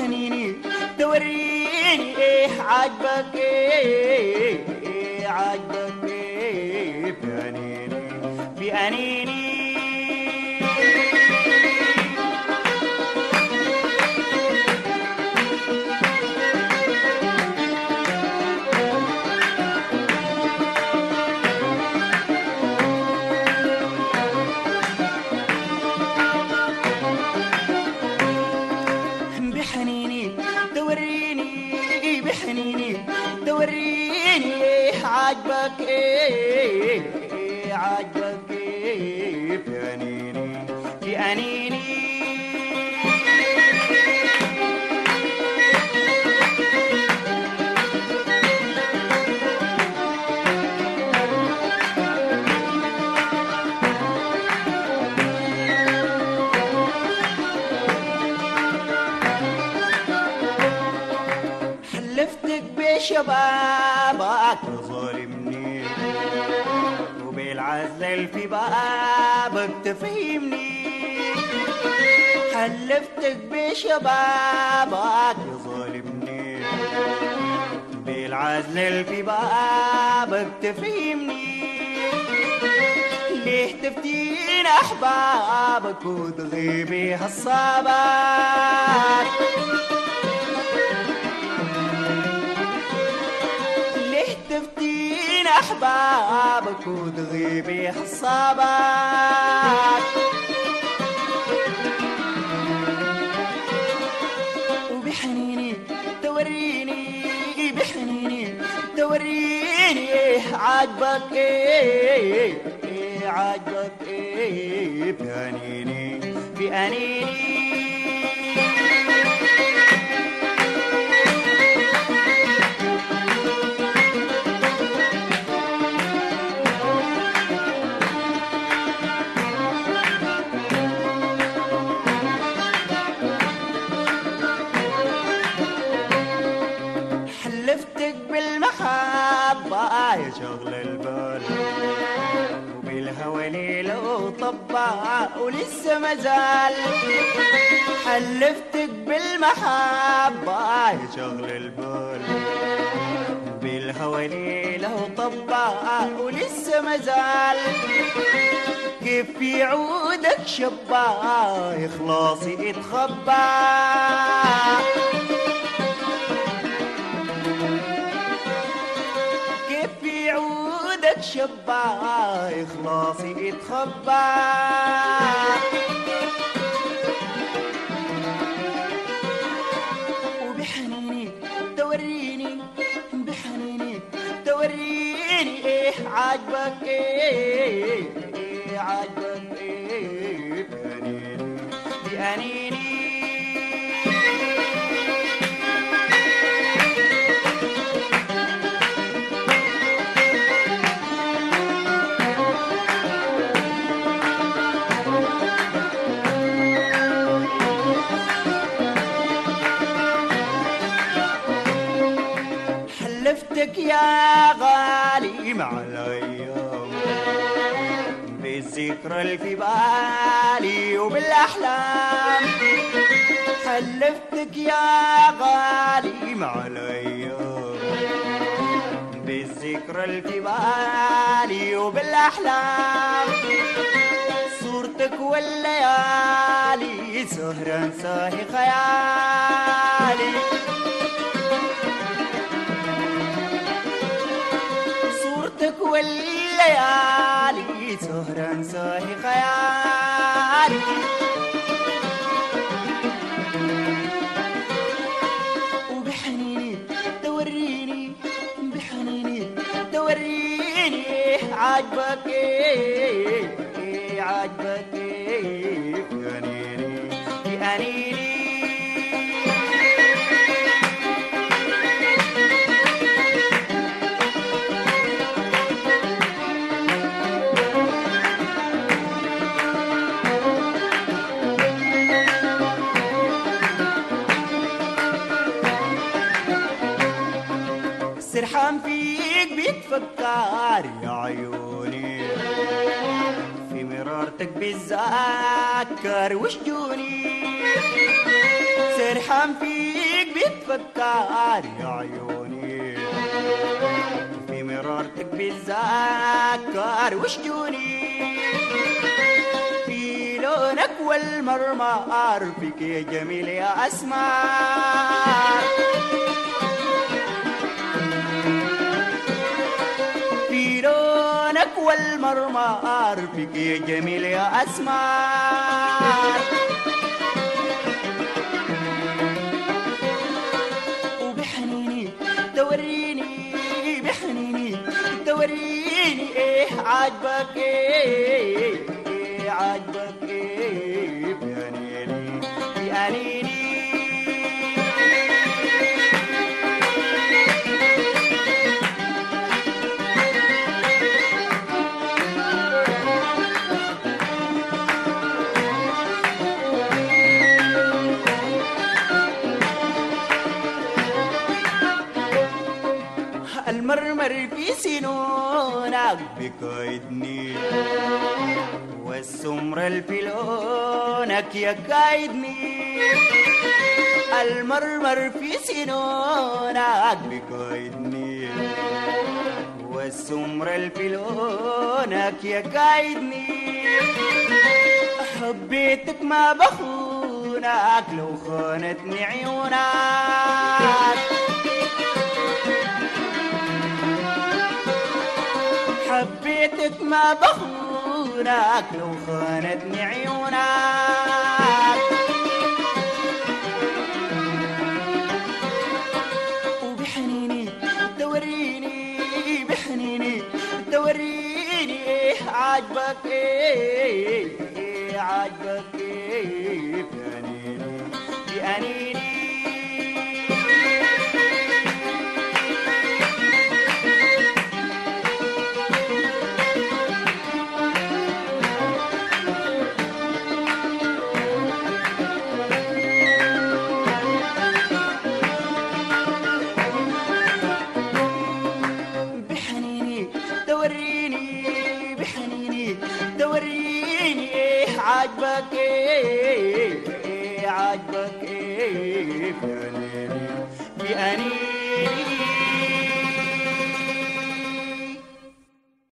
بحنيني توريني ايه عاجبك ايه, إيه عاجبك ايه بأنيني بأنيني بحنيني توريني بحنيني توريني ايه عاجبك ايه, إيه عاجبك ايه بأنيني بأنيني حلفتك بشبابك ظالمني وبالعزل في بابك تفهمني حلفتك بشبابك ظالمني بالعزل في بابك تفهمني ليه تفتين احبابك وتغيبي هالصابك ليه تفتين احبابك وتغيبي حصابك وبحنيني توريني بحنيني توريني ايه عاجبك ايه ايه عاجبك ايه بأنيني بأنيني حلفتك بالمحبة يا شغل البال وبالهوى ليلة وطبع ولسه مازال حلفتك بالمحبة يا شغل البال بالهوى ليلة وطبع ولسه مازال كيف في عودك شبا يخلص يتخبى كيف في عودك شبا يخلص يتخبى وبحنيني توريني بحنيني توريني ايه عاجبك ايه ايه عاجبك ايه بأنيني بأنيني حلفتك يا غالي مع الايام بالذكرى اللي في بالي وبالاحلام حلفتك يا غالي مع الايام بالذكرى اللي في بالي وبالاحلام صورتك والليالي سهرا ساهي خيالي صورتك والليالي سهرا ساهي خيالي وبحنيني توريني بحنيني توريني إيه عاجبك ايه إيه عاجبك ايه بأنيني بأنيني سرحان فيك بيتفكر يا عيوني في مرارتك بتذكر وشجوني سرحان فيك بتفكر يا عيوني في مرارتك بتذكر وشجوني في لونك والمرمار فيك يا جميل يا أسمار في لونك والمرمار فيك يا جميل يا أسمار وبحنيني توريني بحنيني توريني ايه عاجبك ايه ايه عاجبك ايه بأنيني بأنيني المرمر في سنونك بقايدني والسمر في لونك يقايدني المرمر في سنونك بقايدني والسمر في لونك يقايدني حبيتك ما بخونك لو خانتني عيونك حبيتك ما بخونك لو خانتني عيونك وبحنيني توريني بحنيني توريني ايه عاجبك ايه ايه عاجبك ايه بأنيني بأنيني بحنيني توريني بحنيني توريني ايه عاجبك ايه ايه عاجبك ايه بأنيني بأنيني